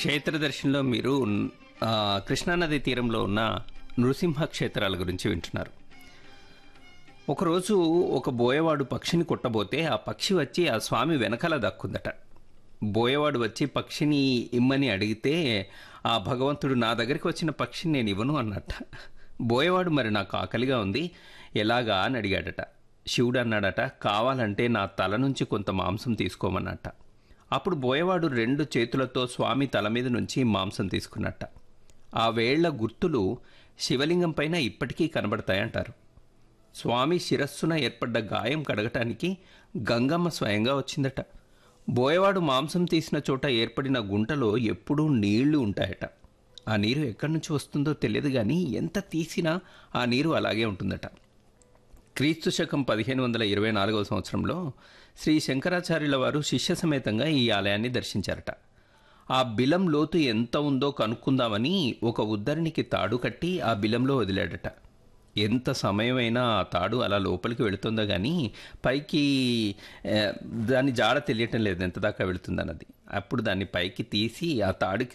క్షేత్ర దర్శనంలో మీరు ఆ, కృష్ణానది తీరంలో ఉన్న నృసింహ క్షేత్రాల గురించి వింటున్నారు ఒకరోజు ఒక బోయవాడు పక్షిని కొట్టబోతే ఆ పక్షి వచ్చి ఆ స్వామి వెనకాల దక్కుందట బోయవాడు వచ్చి పక్షిని ఇమ్మని అడిగితే ఆ భగవంతుడు నా దగ్గరికి వచ్చిన పక్షిని నేను ఇవ్వను అన్నట్ట బోయవాడు మరి నాకు ఆకలిగా ఉంది ఎలాగా అని అడిగాడట శివుడు అన్నాడట కావాలంటే నా తల నుంచి కొంత మాంసం తీసుకోమన్నట్ట అప్పుడు బోయవాడు రెండు చేతులతో స్వామి తల మీద నుంచి మాంసం తీసుకున్నట్ట ఆ వేళ్ల గుర్తులు శివలింగం పైన ఇప్పటికీ కనబడతాయంటారు స్వామి శిరస్సున ఏర్పడ్డ గాయం కడగటానికి గంగమ్మ స్వయంగా వచ్చిందట బోయవాడు మాంసం తీసిన చోట ఏర్పడిన గుంటలో ఎప్పుడూ నీళ్లు ఉంటాయట ఆ నీరు ఎక్కడి నుంచి వస్తుందో తెలియదు కానీ ఎంత తీసినా ఆ నీరు అలాగే ఉంటుందట క్రీస్తు శకం పదిహేను వందల ఇరవై నాలుగవ సంవత్సరంలో శ్రీ శంకరాచార్యుల వారు శిష్య సమేతంగా ఈ ఆలయాన్ని దర్శించారట ఆ బిలం లోతు ఎంత ఉందో కనుక్కుందామని ఒక ఉద్దరినికి తాడు కట్టి ఆ బిలంలో వదిలాడట ఎంత సమయమైనా ఆ తాడు అలా లోపలికి వెళుతుందో కానీ పైకి ఆ, దాని జాడ తెలియటం లేదు ఎంత దాకా వెళుతుందన్నది అప్పుడు దాన్ని పైకి తీసి ఆ తాడుకి